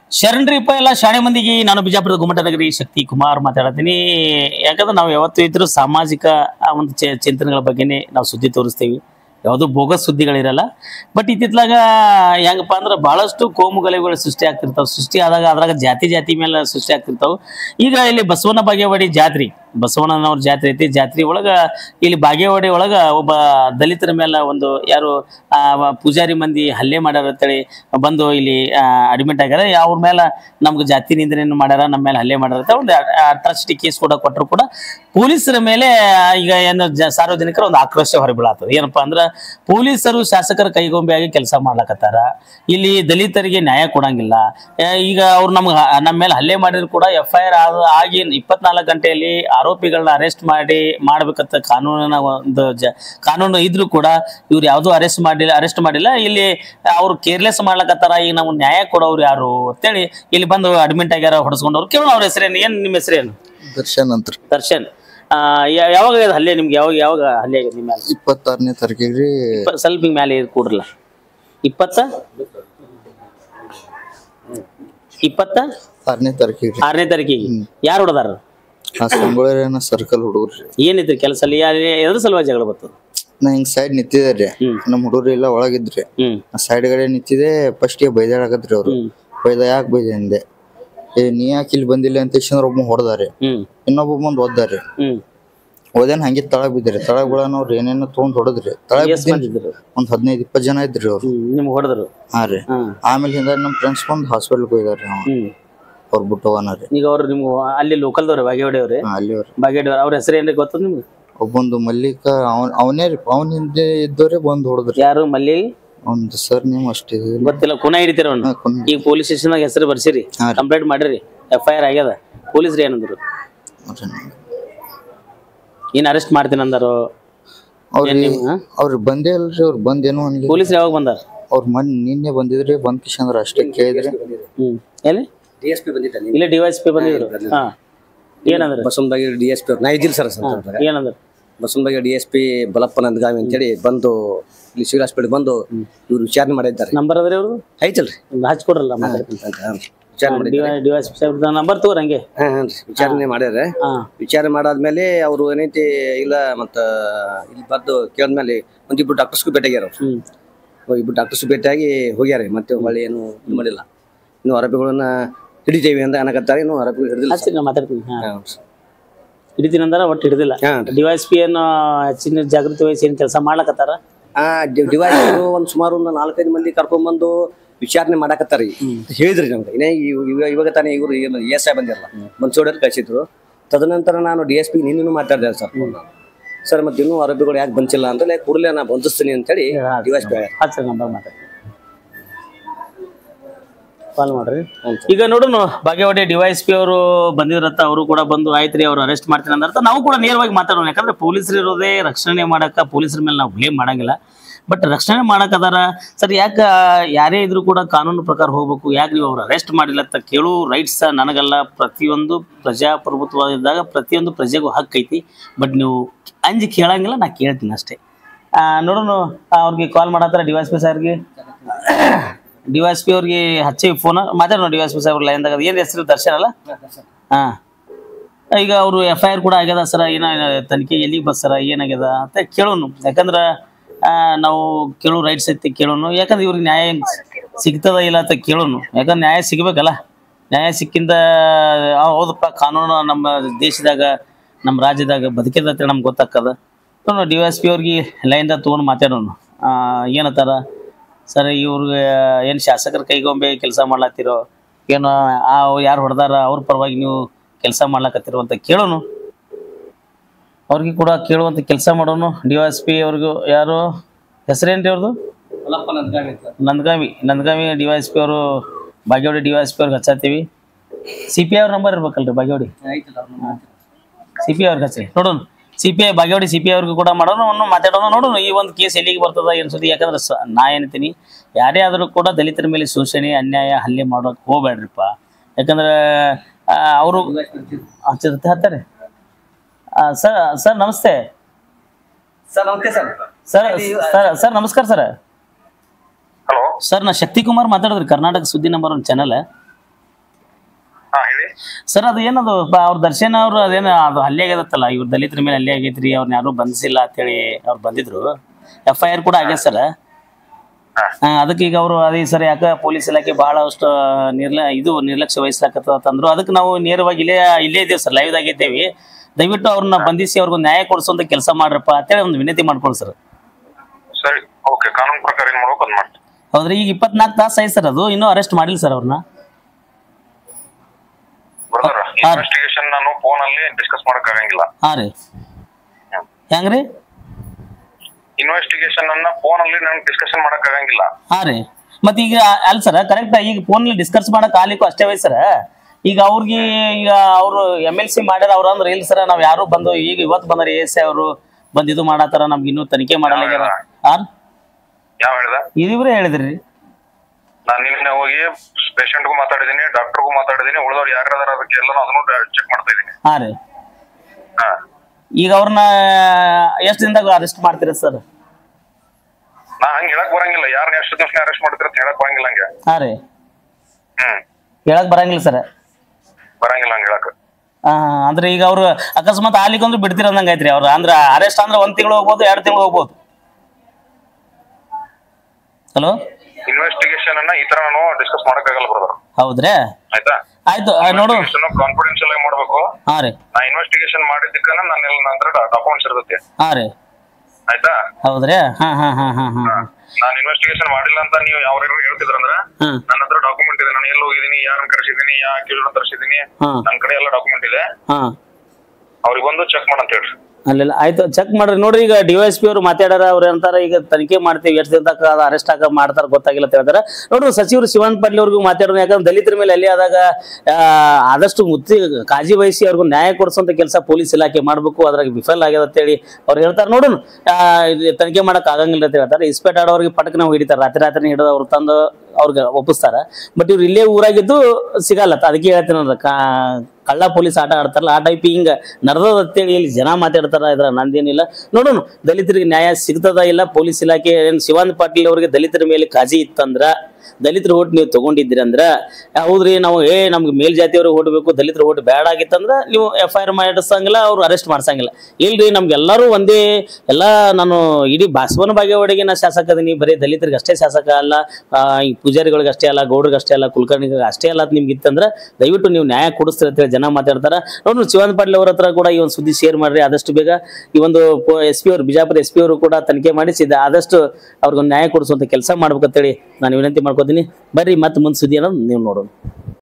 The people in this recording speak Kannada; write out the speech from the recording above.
ಶರಣ್ರಿಪ್ಪ ಎಲ್ಲ ಶಾಣೆ ಮಂದಿಗೆ ನಾನು ಬಿಜಾಪುರದ ಗುಮ್ಮಟನಗರಿ ಶಕ್ತಿ ಕುಮಾರ್ ಮಾತಾಡತ್ತೀನಿ ಯಾಕಂದ್ರೆ ನಾವು ಯಾವತ್ತೂ ಇದ್ರೂ ಸಾಮಾಜಿಕ ಆ ಒಂದು ಚೆ- ಚಿಂತನೆಗಳ ಬಗ್ಗೆನೇ ನಾವು ಸುದ್ದಿ ತೋರಿಸ್ತೀವಿ ಯಾವುದೂ ಬೋಗಸ್ ಸುದ್ದಿಗಳಿರಲ್ಲ ಬಟ್ ಇತ್ತಿತ್ಲಾಗ ಹೆಂಗಪ್ಪ ಅಂದ್ರೆ ಬಹಳಷ್ಟು ಕೋಮು ಗಲಭೆಗಳು ಸೃಷ್ಟಿ ಆಗ್ತಿರ್ತಾವೆ ಸೃಷ್ಟಿ ಆದಾಗ ಅದ್ರಾಗ ಜಾತಿ ಜಾತಿ ಮೇಲೆ ಸೃಷ್ಟಿ ಆಗ್ತಿರ್ತಾವೆ ಈಗ ಇಲ್ಲಿ ಬಸವನ ಬಾಗೇವಾಡಿ ಜಾತ್ರೆ ಬಸವಣ್ಣನವ್ರ ಜಾತ್ರೆ ಐತಿ ಜಾತ್ರೆ ಒಳಗ ಇಲ್ಲಿ ಬಾಗೇವಾಡಿ ಒಳಗ ಒಬ್ಬ ದಲಿತರ ಮೇಲೆ ಒಂದು ಯಾರು ಆ, ವ- ಪೂಜಾರಿ ಮಂದಿ ಹಲ್ಲೆ ಮಾಡ್ಯಾರ ಅಂತೇಳಿ ಬಂದು ಇಲ್ಲಿ ಅಡ್ಮಿಟ್ ಆಗ್ಯಾರ ಅವ್ರ ಮೇಲೆ ನಮ್ಗೆ ಜಾತಿ ನಿಂದನೆಯನ್ನು ಮಾಡ್ಯಾರ ನಮ್ಮ ಮೇಲೆ ಹಲ್ಲೆ ಮಾಡ್ಯಾರ ಅಂತ ಒಂದು ಅಟ್ರಾಸಿಟಿ ಕೇಸ್ ಕೂಡ ಕೊಟ್ಟರು ಕೂಡ ಪೊಲೀಸರ ಮೇಲೆ ಈಗ ಏನು ಜ ಸಾರ್ವಜನಿಕರ ಒಂದು ಆಕ್ರೋಶ ಹೊರಬೀಳಾತದ ಏನಪ್ಪಾ ಅಂದ್ರ ಪೊಲೀಸರು ಶಾಸಕರ ಕೈಗೊಂಬೆಯಾಗಿ ಕೆಲಸ ಮಾಡ್ಲಕತ್ತಾರ ಇಲ್ಲಿ ದಲಿತರಿಗೆ ನ್ಯಾಯ ಕೊಡಂಗಿಲ್ಲ ಆ, ಈಗ ಅವ್ರು ನಮ್ಗೆ ನಮ್ಮ ಮೇಲೆ ಹಲ್ಲೆ ಮಾಡಿದ್ರು ಕೂಡ ಎಫ್ ಐ ಆರ್ ಆಗಿ ಇಪ್ಪತ್ನಾಲ್ಕು ಗಂಟೆಯಲ್ಲಿ ಆರೋಪಿಗಳನ್ನ ಅರೆಸ್ಟ್ ಮಾಡಿ ಮಾಡ್ಬೇಕಂತ ಕಾನೂನಿನ ಒಂದು ಜ ಕಾನೂನು ಇದ್ರೂ ಕೂಡ ಇವ್ರು ಯಾವ್ದು ಅರೆಸ್ಟ್ ಮಾಡಿಲ್ಲ ಅರೆಸ್ಟ್ ಮಾಡಿಲ್ಲ ಇಲ್ಲಿ ಅವ್ರು ಕೇರ್ಲೆಸ್ ಮಾಡ್ಲಕತ್ತಾರ ಈಗ ನಾವು ನ್ಯಾಯ ಕೊಡೋರು ಯಾರು ಅಂತೇಳಿ ಇಲ್ಲಿ ಬಂದು ಅಡ್ಮಿಟ್ ಆಗ್ಯಾರ ಹೊಡೆಸ್ಕೊಂಡವ್ರು ಕೇಳೋಣ ಅವ್ರ ಹೆಸರೇನು ಏನ್ ನಿಮ್ಮ ಹೆಸರೇನು ದರ್ಶನ್ ಅಂತ ದರ್ಶನ್ ಆ, ಯಾ- ಯಾವಾಗ ಆಗ್ಯದ ಹಲ್ಲೆ ನಿಮ್ಗೆ ಯಾವಾಗ ಯಾವಾಗ ಹಲ್ಲೆ ಆಗ್ಯದ ನಿಮ್ಮ ಮೇಲೆ ಇಪ್ಪತ್ತಾರನೇ ತಾರೀಕಿಗೆ ರೀ ಇಪ್ಪ- ಸ್ವಲ್ಪ ಹಿಂಗ್ ಮೇಲೆ ಇದ್ ಕೂಡ್ರಲ್ಲ ಇಪ್ಪತ್ತ ಇಪ್ಪತ್ತ ಆರನೇ ತಾರೀಕಿಗೆ ರೀ ಆರನೇ ತಾರೀಕಿಗೆ ಯಾರು ಹೊಡೆದಾರ ಆ ಸಂಗೊಳ್ಳಿನ ಸರ್ಕಲ್ ಹುಡುಗ್ರಿ ಏನಿತ್ತು ಕೆಲಸ ಅಲ್ಲಿ ಯಾ- ಎದ್ರ ಸಲುವಾಗಿ ಜಗಳ ಬರ್ತದ ನಾ ಹಿಂಗ್ ಸೈಡ್ ನಿಂತಿದ್ದೆ ರೀ ಹ್ಮ್. ನಮ್ಮ ಹುಡುಗ್ರು ಎಲ್ಲ ಒಳಗಿದ್ರಿ ಹ್ಮ್ ನಾ ಸೈಡ್ ಗಡೆ ನಿಂತಿದ್ದೆ ಫಸ್ಟ್ ಗೆ ಬೈದಾಡಕತ್ರಿ ಅವ್ರು ಹ್ಮ್. ಬೈದ ಯಾಕೆ ಬೈದೆ ಅಂದೆ ಏ ನೀ ಯಾಕೆ ಇಲ್ಲಿ ಬಂದಿಲ್ಲ ಅಂತ ತಕ್ಷಣ ಒಬ್ಬ ಹೊಡೆದಾರೆ ಹ್ಮ್ ಇನ್ನೊಬ್ಬ ಬಂದ್ ಒದ್ದಾರಿ ಹ್ಮ್ ಓದೇನ್ ಹಂಗೆ ತಳಗ್ ಬಿದ್ರಿ ತಳಗ್ ಬಿಡೋಣ ಅವ್ರು ಏನೇನೋ ತೊಗೊಂಡ್ ಹೊಡೆದ್ರಿ ತಳಗ್ ಎಷ್ಟ್ ಬಿದ್ದೀನಿ ಬಂದಿದ್ರು ಒಂದ್ ಹದಿನೈದು ಇಪ್ಪತ್ತು ಜನ ಇದ್ರಿ ಅವ್ರು ಹ್ಮ್ ನಿಮ್ಗೆ ಹೊಡೆದ್ರು ಹಾ ರೀ ಹ್ಮ್ ಆಮೇಲೆ ಹಿಂದ ನಮ್ ಫ್ರೆಂಡ್ಸ್ ಬಂದ್ ಹಾಸ್ಪಿಟಲ್ ಹೋಗಿದಾರೆ ಅವ ಹ್ಮ್ ಅವ್ರು ಬಿಟ್ಟು ಹೋಗೋಣ ರೀ ಈಗ ಅವ್ರು ನಿಮ್ಗೆ ಅಲ್ಲಿ ಲೋಕಲ್ದವ್ರೆ ಬಾಗೇವಾಡಿ ಅವ್ರೆ ಹಾ, ಅಲ್ಲಿ ಅವ್ರು ಬಾಗೇವಾಡಿ ಅವ್ರ ಹೆಸರು ಏನ್ರಿ ಗೊತ್ತದ ನಿಮ್ಗೆ ಒಬ್ಬೊಂದು ಮಲ್ಲಿಕ ಅವನ್ ಅವನೇ ರೀ ಅವನ ಹಿಂದೆ ಇದ್ದವರೇ ಬಂದ್ ಹೊಡೆದ್ರಿ ಯಾರು ಮಲ್ಲಿ ಒಂದು ಸರ್ ನೇಮ್ ಅಷ್ಟಿದೆ ಗೊತ್ತಿಲ್ಲ ಕುನ ಹಿಡಿತೀರ ಅವ್ನು ಹಾ, ಕುನ- ಈಗ ಪೊಲೀಸ್ ಸ್ಟೇಷನ್ದಾಗ ಹೆಸರು ಬರ್ಸಿರಿ ಹಾ ರೀ. ಕಂಪ್ಲೇಂಟ್ ಮಾಡಿರಿ ಎಫ್ ಐ ಆರ್ ಆಗ್ಯದ ಪೊಲೀಸ್ರು ಏನಂದ್ರು ಏನ್ ಅರೆಸ್ಟ್ ಮಾಡ್ತೀನಿ ಅಂದಾರು ಅವ್ರ ಏನ್ ನೀವು ಅವ್ರು ಬಂದೇ ಅಲ್ರಿ ಅವ್ರು ಬಂದೇನೋ ಅನ್ಲಿ ಪೊಲೀಸ್ರು ಯಾವಾಗ ಬಂದಾರ ಅವ್ರ ಮನ್ ನಿನ್ನೆ ಬಂದಿದ್ರಿ ಬಂದ್ ಕಿಶಂದ್ರ ಅಷ್ಟೇ ಕೇಳಿದ್ರಿ ಹ್ಮ್ ಎಲ್ಲಿ ಡಿ ಎಸ್ ಪಿ ಬಂದಿದ್ದ ಇಲ್ಲ ಡಿ ವೈಸ್ ಪಿ ಬಂದಿದ್ರು ಹಾ ಏನಂದ್ರ ಬಸವನಬಾಗಿ ಡಿ ಎಸ್ ಪಿ ನಾ ಇದ್ದಿಲ್ಲ ಸರ್ ಏನಂದ್ರ Basavanabagi D S P Balappa Nandagami ಅಂತೇಳಿ ಬಂದು ಇಲ್ಲಿ ಸಿವಿಲ್ ಹಾಸ್ಪಿಟಲ್ ಬಂದು ಇವ್ರು ವಿಚಾರಣೆ ಮಾಡಿದ್ದಾರೆ ನಂಬರ್ ಅದ್ರಿ ಅವ್ರದ್ದು ಐತಲ್ರಿ ಹಚ್ಕೊಡ್ರಲ್ಲ ಮಾತಾಡ್ತೀನಿ ಅಂತ ಹಾಂ ರೀ. ವಿಚಾರಣೆ ಮಾಡಿದ್ದಾರೆ ಡಿ ವೈಸ್ ಪಿ ನಂಬರ್ ತಗೋರಿ ಹಂಗೆ ಹಾಂ ಹಾಂ ರೀ ವಿಚಾರಣೆ ಮಾಡ್ಯಾರ ಹಾ ವಿಚಾರಣೆ ಮಾಡಾದ್ಮೇಲೆ ಅವರು ಏನೈತಿ ಇಲ್ಲ ಮತ್ತ ಇಲ್ಲಿ ಬರ್ದು ಕೇಳಿದ್ಮೇಲೆ ಒಂದಿಬ್ರು ಡಾಕ್ಟರ್ಸ್ಗೂ ಭೇಟಿಯಾಗ್ಯಾರ ಅವ್ರು ಹ್ಮ್ ಇಬ್ರು ಡಾಕ್ಟರ್ಸ್ ಭೇಟಿಯಾಗಿ ಹೋಗ್ಯಾರ ಮತ್ತೆ ಹೊಳ್ಳಿ ಏನು ಇದು ಮಾಡಿಲ್ಲ ಇನ್ನು ಆರೋಪಿಗಳನ್ನ ಹಿಡಿತೇವೆ ಅಂತ ಅನ್ನಕತ್ತಾರೆ ಇನ್ನು ಆರೋಪಿಗಳು ಹಿಡಿದಿಲ್ಲ ಹಚ್ಚಿರಿ ನಾ ಮಾತಾಡ್ತೀನಿ ಹಾ ಹಾಂ ಹಿಡಿತೀನಿ ಅಂದಾರ ಒಟ್ಟು ಹಿಡಿದಿಲ್ಲ ಹಾಂ ಡಿ ವೈಸ್ ಪಿ ಏನು ಹೆಚ್ಚಿನ ಜಾಗೃತಿ ವಹಿಸಿ ಏನು ಕೆಲಸ ಮಾಡ್ಲಕತ್ತಾರ ಆ ಡಿವೈಸ್ ಒಂದು ಸುಮಾರು ಒಂದು ನಾಲ್ಕೈದು ಮಂದಿ ಕರ್ಕೊಂಡ್ಬಂದು ವಿಚಾರಣೆ ಮಾಡಾಕತ್ತಾರಿ ಹೇಳಿದ್ರಿ ನಮ್ಗೆ ಇನ್ನೇ ಇವ್- ಇವ- ಇವಾಗ ತಾನೇ ಇವರು ಎಸ್ ಐ ಬಂದಿರಲ್ಲ ಮನ್ಸೋಡಲ್ಲಿ ಕಳಿಸಿದ್ರು ತದನಂತರ ನಾನು ಡಿ ಎಸ್ ಪಿ ನಿನ್ನೂ ಮಾತಾಡಿದೆ ಸರ್ ಸರ್ ಮತ್ತೆ ಇನ್ನೂ ಆರೋಪಿಗಳು ಯಾಕೆ ಬಂಚಿಲ್ಲ ಅಂತ ಕೂಡಲೇ ನಾ ಬಂಧಿಸ್ತೀನಿ ಅಂತೇಳಿ ಡಿವೈಸ್ ಪಿ ಹಚ್ಚಿರಿ ನಂಬರ್ ಮಾತಾಡಿ ಕಾಲ್ ಮಾಡ್ರಿ ಈಗ ನೋಡೋಣ ಬಾಗೇವಾಡಿ ಡಿವೈಸ್ ಪಿ ಅವರು ಬಂದಿರತ್ತ ಅವರು ಕೂಡ ಬಂದು ಆಯ್ತ್ರಿ ಅವ್ರು ಅರೆಸ್ಟ್ ಮಾಡ್ತೀನಿ ಅಂದರ್ಥ ನಾವು ಕೂಡ ನೇರವಾಗಿ ಮಾತಾಡೋಣ ಯಾಕಂದ್ರೆ ಪೊಲೀಸರು ಇರೋದೇ ರಕ್ಷಣೆ ಮಾಡಕ್ಕ ಪೊಲೀಸರ ಮೇಲೆ ನಾವು ಬ್ಲೇಮ್ ಮಾಡಂಗಿಲ್ಲ ಬಟ್ ರಕ್ಷಣೆ ಮಾಡಕ್ ಅದಾರ ಸರ್ ಯಾಕೆ ಯಾರೇ ಇದ್ರು ಕೂಡ ಕಾನೂನು ಪ್ರಕಾರ ಹೋಗ್ಬೇಕು ಯಾಕೆ ನೀವು ಅವ್ರು ಅರೆಸ್ಟ್ ಮಾಡಿಲ್ಲ ಅಂತ ಕೇಳು ರೈಟ್ಸ್ ನನಗಲ್ಲ ಪ್ರತಿಯೊಂದು ಪ್ರಜಾಪ್ರಭುತ್ವ ಇದ್ದಾಗ ಪ್ರತಿಯೊಂದು ಪ್ರಜೆಗೂ ಹಕ್ಕು ಐತಿ ಬಟ್ ನೀವು ಅಂಜಿ ಕೇಳಂಗಿಲ್ಲ ನಾ ಕೇಳ್ತೀನಿ ಅಷ್ಟೇ ಆ, ನೋಡೋಣ ಆ, ಅವ್ರಿಗೆ ಕಾಲ್ ಮಾಡತ್ತಾರ ಡಿ ಎಸ್ ಪಿ ಸರ್ಗೆ ಡಿ ಎಸ್ ಪಿ ಅವ್ರಿಗೆ ಹಚ್ಚಿ ಫೋನ್ ಮಾತಾಡೋಣ ಡಿ ಎಸ್ ಪಿ ಸಾಹೇಬ್ರ ಲೈನ್ದಾಗ ಏನು ಹೆಸರು ದರ್ಶನ್ ಅಲ್ಲ ಹಾಂ ಈಗ ಅವರು ಎಫ್ ಐ ಆರ್ ಕೂಡ ಆಗ್ಯದ ಸರ ಏನ ತನಿಖೆ ಎಲ್ಲಿಗೆ ಬಸ್ಸರ ಏನಾಗ್ಯದ ಅಂತ ಕೇಳೋನು ಯಾಕಂದ್ರೆ ಆ, ನಾವು ಕೇಳೋ ರೈಟ್ಸ್ ಐತಿ ಕೇಳೋನು ಯಾಕಂದ್ರೆ ಇವ್ರಿಗೆ ನ್ಯಾಯ ಸಿಗ್ತದ ಇಲ್ಲ ಅಂತ ಕೇಳೋನು ಯಾಕಂದ್ರೆ ನ್ಯಾಯ ಸಿಗ್ಬೇಕಲ್ಲ ನ್ಯಾಯ ಸಿಕ್ಕಿಂದ ಆ, ಹೌದಪ್ಪ ಕಾನೂನು ನಮ್ಮ ದೇಶದಾಗ ನಮ್ಮ ರಾಜ್ಯದಾಗ ಬದುಕಿದ ಅಂತ ನಮ್ಗೆ ಗೊತ್ತಾಗ್ತದ ಡಿ ಎಸ್ ಪಿ ಅವ್ರಿಗೆ ಲೈನ್ದಾಗ ತೊಗೊಂಡು ಮಾತಾಡೋನು ಆ, ಏನತ್ತಾರ ಸರ್ ಇವ್ರಿಗೆ ಏನು ಶಾಸಕರ ಕೈಗೊಂಬೆ ಕೆಲಸ ಮಾಡ್ಲತ್ತಿರೋ ಏನು ಆ ಯಾರು ಹೊಡೆದಾರ ಅವ್ರ ಪರವಾಗಿ ನೀವು ಕೆಲಸ ಮಾಡ್ಲಕತ್ತಿರೋ ಅಂತ ಕೇಳೋನು ಅವ್ರಿಗೆ ಕೂಡ ಕೇಳುವಂತ ಕೆಲಸ ಮಾಡೋನು ಡಿ ಎಸ್ ಪಿ ಅವ್ರಿಗೂ ಯಾರು ಹೆಸರೇನ್ರಿ ಅವ್ರದ್ದು Nandagami Nandagami D S P ಅವರು ಬಾಗೇವಾಡಿ ಡಿ ಎಸ್ ಪಿ ಅವ್ರಿಗೆ ಹಚ್ಚತ್ತೀವಿ ಸಿ ಪಿ ಐ ಅವ್ರ ನಂಬರ್ ಇರ್ಬೇಕಲ್ರಿ ಬಾಗೇವಾಡಿ ಸಿ ಪಿ ಐ ಅವ್ರಿಗೆ ಹಚ್ಚಿ ನೋಡೋಣ C P I Bagewadi C P I ಅವ್ರಿಗೂ ಕೂಡ ಮಾಡೋಣ ಅವನು ಮಾತಾಡೋಣ ನೋಡೋಣ ಈ ಒಂದು ಕೇಸ್ ಎಲ್ಲಿಗೆ ಬರ್ತದ ಏನು ಸುದ್ದಿ ಯಾಕಂದ್ರೆ ಸ- ನಾ ಏನಂತೀನಿ ಯಾರೇ ಆದರೂ ಕೂಡ ದಲಿತರ ಮೇಲೆ ಶೋಷಣೆ ಅನ್ಯಾಯ ಹಲ್ಲೆ ಮಾಡೋಕೆ ಹೋಗ್ಬೇಡ್ರಿಪ್ಪ ಯಾಕಂದ್ರೆ ಅವರು ಹಚ್ಚಿರುತ್ತೆ ಹತ್ತಾರೆ ಸರ್ ಸರ್ ನಮಸ್ತೆ ಸರ್ ನಮಸ್ತೆ ಸರ್ ಸರ್ ಸರ್ ಸರ್ ನಮಸ್ಕಾರ ಸರ್ ಹಲೋ ಸರ್ ನಾ ಶಕ್ತಿ ಕುಮಾರ್ ಮಾತಾಡಿದ್ರಿ ಕರ್ನಾಟಕ ಸುದ್ದಿ ನಂಬರ್ ಒಂದು ಚಾನಲ್ ಸರ್ ಅದು ಏನದು ಬ- ಅವ್ರ ದರ್ಶನ ಅವ್ರು ಅದೇನ ಅದು ಹಲ್ಲೆ ಆಗತ್ತಲ್ಲ ಇವ್ರ ದಲಿತರ ಮೇಲೆ ಹಲ್ಲೆ ಆಗೈತ್ರಿ ಅವ್ರನ್ನ ಯಾರು ಬಂಧಿಸಿಲ್ಲ ಅಂತೇಳಿ ಅವ್ರು ಬಂದಿದ್ರು ಎಫ್ ಐ ಆರ್ ಕೂಡ ಆಗ್ಯದ ಸರ್ ಅದಕ್ಕೆ ಈಗ ಅವರು ಅದೇ ಸರ್ ಯಾಕೆ ಪೊಲೀಸ್ ಇಲಾಖೆ ಬಹಳಷ್ಟು ನಿರ್ಲ ಇದು ನಿರ್ಲಕ್ಷ್ಯ ವಹಿಸ್ಲಾಕತ್ತಂದ್ರು ಅದಕ್ಕೆ ನಾವು ನೇರವಾಗಿ ಇಲ್ಲೇ ಇಲ್ಲೇ ಇದ್ದೇವೆ ಸರ್ ಲೈವ್ದಾಗ ಇದ್ದೇವೆ ದಯವಿಟ್ಟು ಅವ್ರನ್ನ ಬಂಧಿಸಿ ಅವ್ರಿಗೆ ನ್ಯಾಯ ಕೊಡಿಸುವಂತ ಕೆಲಸ ಮಾಡ್ರಪ್ಪ ಅಂತೇಳಿ ಒಂದು ವಿನಂತಿ ಮಾಡ್ಕೊಳ್ಳಿ ಸರ್ ಸರಿ ಓಕೆ ಕಾನೂನು ಪ್ರಕಾರ ಏನ್ ಮಾಡ್ಬೇಕು ಅದ್ ಮಾಡ್ತೀನಿ ಹೌದ್ರಿ ಈಗ ಇಪ್ಪತ್ನಾಲ್ಕು ತಾಸು ಆಯ್ತು ಸರ್ ಅದು ಇನ್ನೂ ಅರೆಸ್ಟ್ ಮಾಡಿಲ್ಲ ಸರ್ ಅವ್ರನ್ನ ಬ್ರದರ್ ಹಾ. ಇನ್ವೆಸ್ಟಿಗೇಷನ್ ನಾನು ಫೋನ್ ಅಲ್ಲಿ ಡಿಸ್ಕಸ್ ಮಾಡಕ್ ಆಗಂಗಿಲ್ಲ ಹಾಂ ರೀ ಹೆಂಗ್ರಿ ಇನ್ವೆಸ್ಟಿಗೇಷನ್ ಅನ್ನ ಫೋನ್ ಅಲ್ಲಿ ನನ್ಗೆ ಡಿಸ್ಕಷನ್ ಮಾಡಕ್ ಆಗಂಗಿಲ್ಲ ಹಾ ರೀ ಮತ್ ಈಗ ಅಲ್ಲ ಸರ್ ಕರೆಕ್ಟ್ ಈಗ ಫೋನ್ ಡಿಸ್ಕಸ್ ಮಾಡಕ್ ಆಗ್ಲಿಕ್ಕೂ ಅಷ್ಟೇ ವಯಸ್ಸು ಸರ್ ಈಗ ಅವ್ರಿಗೆ ಈಗ ಅವರು ಎಮ್ ಎಲ್ ಸಿ ಮಾಡ್ಯಾರ ಅವ್ರ ಅಂದ್ರೆ ಇಲ್ಲ ಸರ್ ನಾವ್ ಯಾರು ಬಂದು ಈಗ ಇವತ್ತು ಬಂದಾರ ಎ ಎಸ್ ಅವರು ಬಂದ್ ಇದು ಮಾಡತ್ತಾರ ನಮ್ಗೆ ಇನ್ನೂ ತನಿಖೆ ಮಾಡಲ್ಲ ಹಾಂ ಯಾವ ಹೇಳ್ದ ಇದಿವ್ರೇ ಹೇಳಿದ್ರಿ ನಾನು ನಿನ್ನೆ ಹೋಗಿ ಪೇಷಂಟ್ಗೂ ಮಾತಾಡಿದೀನಿ ಡಾಕ್ಟರ್ಗೂ ಮಾತಾಡಿದೀನಿ ಉಳಿದವ್ರು ಯಾರ್ಯಾರ ಅದಕ್ಕೆ ಎಲ್ಲ ಅದನ್ನು ಚೆಕ್ ಮಾಡ್ತಾ ಇದೀನಿ ಹಾ ರೀ ಹಾ ಈಗ ಅವ್ರನ್ನ ಎಷ್ಟು ದಿನದಾಗ ಅರೆಸ್ಟ್ ಮಾಡ್ತೀರಾ ಸರ್ ನಾ ಹಂಗ ಹೇಳಕ್ ಬರಂಗಿಲ್ಲ ಯಾರನ್ನ ಎಷ್ಟು ದಿವಸ ಅರೆಸ್ಟ್ ಮಾಡ್ತೀರ ಅಂತ ಹೇಳಕ್ ಬರಂಗಿಲ್ಲ ಹಂಗೆ ಹಾ ರೀ ಹ್ಮ್ ಹೇಳಕ್ ಬರಂಗಿಲ್ಲ ಸರ್ ಬರಂಗಿಲ್ಲ ಹಂಗ ಹೇಳಕ್ ಅಂದ್ರೆ ಈಗ ಅವ್ರು ಅಕಸ್ಮಾತ್ ಆಲಿಕ್ಕೆ ಅಂದ್ರೆ ಬಿಡ್ತೀರ ಅಂದಂಗ ಐತ್ರಿ ಅವ್ರು ಅಂದ್ರೆ ಅರೆಸ್ಟ್ ಅಂದ್ರೆ ಒಂದ್ ತಿಂಗಳು ಹೋಗ್ಬೋದು ಎರಡು ತಿಂಗಳು ಹೋಗ್ಬೋದು ಹಲೋ ಇನ್ವೆಸ್ಟಿಗೇಷನ್ ಅನ್ನ ಈ ತರ ನಾನು ಡಿಸ್ಕಸ್ ಮಾಡಕ್ ಆಗಲ್ಲ ಬ್ರದರ್ ಹೌದ್ರಿ ಆಯ್ತಾ ಆಯ್ತು ಆ, ನೋಡು ಕಾನ್ಫಿಡೆನ್ಶಿಯಲ್ ಆಗಿ ಮಾಡ್ಬೇಕು ಹಾ ರೀ ನಾ ಇನ್ವೆಸ್ಟಿಗೇಷನ್ ಮಾಡಿದ್ದಕ್ಕ ನನ್ನ ನನ್ನ ಹತ್ರ ಡಾಕ್ಯುಮೆಂಟ್ಸ್ ಇರ್ತೈತಿ ಹಾ ರೀ ಆಯ್ತಾ ಹೌದ್ರಿ ಹಾ ಹಾ ಹಾ ಹಾ ಹಾ ನಾನು ಇನ್ವೆಸ್ಟಿಗೇಷನ್ ಮಾಡಿಲ್ಲ ಅಂತ ನೀವು ಯಾವ ಹೇಳ್ತಿದ್ರಂದ್ರ ಹ್ಮ್ ನನ್ನ ಹತ್ರ ಡಾಕ್ಯುಮೆಂಟ್ ಇದೆ ನಾನು ಎಲ್ಲಿ ಹೋಗಿದ್ದೀನಿ ಯಾರನ್ನ ಕರೆಸಿದ್ದೀನಿ ಯಾವ ಅಕ್ಯೂಸ್ಡ್ ತರಿಸಿದ್ದೀನಿ ಹಾ ನನ್ನ ಕಡೆ ಎಲ್ಲ ಡಾಕ್ಯುಮೆಂಟ್ ಇದೆ ಹಾ ಅವ್ರಿಗೆ ಬಂದು ಚೆಕ್ ಮಾಡಂತ ಹೇಳ್ರಿ ಅಲ್ಲೆಲ್ಲ ಆಯ್ತು ಚೆಕ್ ಮಾಡ್ರಿ ನೋಡ್ರಿ ಈಗ ಡಿ ಎಸ್ ಪಿ ಅವರು ಮಾತಾಡ್ಯಾರ ಅವ್ರು ಅಂತಾರ ಈಗ ತನಿಖೆ ಮಾಡ್ತೀವಿ ಎಷ್ಟು ದಿನ ತನಕ ಅದು ಅರೆಸ್ಟ್ ಆಗ ಮಾಡ್ತಾರ ಗೊತ್ತಾಗಿಲ್ಲ ಅಂತ ಹೇಳ್ತಾರ ನೋಡ್ರಿ ಸಚಿವರು ಶಿವಾನಂದ ಪಾಟೀಲ್ ಅವ್ರಿಗೂ ಮಾತಾಡೋಣ ಯಾಕಂದ್ರೆ ದಲಿತರ ಮೇಲೆ ಅಲ್ಲಿ ಆದಾಗ ಆ, ಆದಷ್ಟು ಮುತ್ತಿ ಕಾಳಜಿ ವಹಿಸಿ ಅವ್ರಿಗೂ ನ್ಯಾಯ ಕೊಡಿಸುವಂತ ಕೆಲಸ ಪೊಲೀಸ್ ಇಲಾಖೆ ಮಾಡ್ಬೇಕು ಅದ್ರಾಗ ವಿಫಲ ಆಗ್ಯದ ಅಂತೇಳಿ ಅವ್ರು ಹೇಳ್ತಾರೆ ನೋಡೋಣ ತನಿಖೆ ಮಾಡಕ್ ಆಗಂಗಿಲ್ಲ ಅಂತ ಹೇಳ್ತಾರೆ ಇಸ್ಪೇಟ್ ಆಡೋರಿಗೆ ಪಟಕ್ ನಾವು ಹಿಡಿತಾರೆ ರಾತ್ರಿ ರಾತ್ರಿ ಹಿಡಿದು ಅವ್ರು ತಂದು ಅವ್ರಿಗೆ ಒಪ್ಪಿಸ್ತಾರ ಬಟ್ ಇವ್ರು ಇಲ್ಲೇ ಊರಾಗಿದ್ದು ಸಿಗಲ್ಲ ಅದಕ್ಕೆ ಹೇಳ್ತೀನಿ ಅಂದ್ರೆ ಕಾ ಕಳ್ಳ ಪೊಲೀಸ್ ಆಟ ಆಡ್ತಾರಲ್ಲ ಆ ಟೈಪ್ ಹಿಂಗ ನಡ್ದದ ಅಂತೇಳಿ ಇಲ್ಲಿ ಜನ ಮಾತಾಡ್ತಾರ ಇದ್ರ ನಂದೇನಿಲ್ಲ ನೋಡೋಣ ದಲಿತರಿಗೆ ನ್ಯಾಯ ಸಿಗ್ತದ ಇಲ್ಲ ಪೊಲೀಸ್ ಇಲಾಖೆ ಏನ್ ಶಿವಾನಂದ ಪಾಟೀಲ್ ಅವರಿಗೆ ದಲಿತರ ಮೇಲೆ ಕಾಜಿ ಇತ್ತಂದ್ರ ದಲಿತರ ಓಟ್ ನೀವು ತಗೊಂಡಿದ್ದೀರಿ ಅಂದ್ರ ಹೌದ್ರಿ ನಾವು ಏ ನಮ್ಗೆ ಮೇಲ್ಜಾತಿಯವ್ರಿಗೆ ಓಟ್ ಬೇಕು ದಲಿತರ ಓಟ್ ಬೇಡ ಆಗಿತ್ತಂದ್ರ ನೀವು ಎಫ್ ಐ ಆರ್ ಮಾಡಿಸಂಗಿಲ್ಲ ಅವ್ರು ಅರೆಸ್ಟ್ ಮಾಡ್ಸಂಗಿಲ್ಲ ಇಲ್ರಿ ನಮ್ಗೆಲ್ಲರೂ ಒಂದೇ ಎಲ್ಲ ನಾನು ಇಡೀ ಬಾಸವನ ಬಾಗೇವಾಡಿಗೆ ನಾ ಶಾಸಕ ಅದೀನಿ ಬರೀ ದಲಿತರಿಗೆ ಅಷ್ಟೇ ಶಾಸಕ ಅಲ್ಲ ಆ, ಈ ಪೂಜಾರಿಗಳಿಗೆ ಅಷ್ಟೇ ಅಲ್ಲ ಗೌಡ್ರಿಗೆ ಅಷ್ಟೇ ಅಲ್ಲ ಕುಲಕರ್ಣಿಗೆ ಅಷ್ಟೇ ಅಲ್ಲ ಅಂತ ನಿಮ್ಗೆ ಇತ್ತಂದ್ರೆ ದಯವಿಟ್ಟು ನೀವು ನ್ಯಾಯ ಕೊಡಿಸ್ತೀರ ಅಂತೇಳಿ ಜನ ಮಾತಾಡ್ತಾರ ನೋಡಿ ಶಿವಾನಂದ ಪಾಟೀಲ್ ಅವ್ರ ಹತ್ರ ಕೂಡ ಈ ಒಂದು ಸುದ್ದಿ ಶೇರ್ ಮಾಡ್ರಿ ಆದಷ್ಟು ಬೇಗ ಈ ಒಂದು ಎಸ್ ಪಿ ಅವರು ಬಿಜಾಪುರ ಎಸ್ ಪಿ ಅವರು ಕೂಡ ತನಿಖೆ ಮಾಡಿಸಿದ ಆದಷ್ಟು ಅವ್ರಿಗೊಂದು ನ್ಯಾಯ ಕೊಡಿಸುವಂತ ಕೆಲಸ ಮಾಡ್ಬೇಕಂತೇಳಿ ನಾನು ವಿನಂತಿ ಮಾಡ್ಕೋತೀನಿ ಬರ್ರಿ ಮತ್ತೆ ಮುಂದೆ ಸುದ್ದಿ ಅನ್ನೋದು ನೀವು ನೋಡೋಣ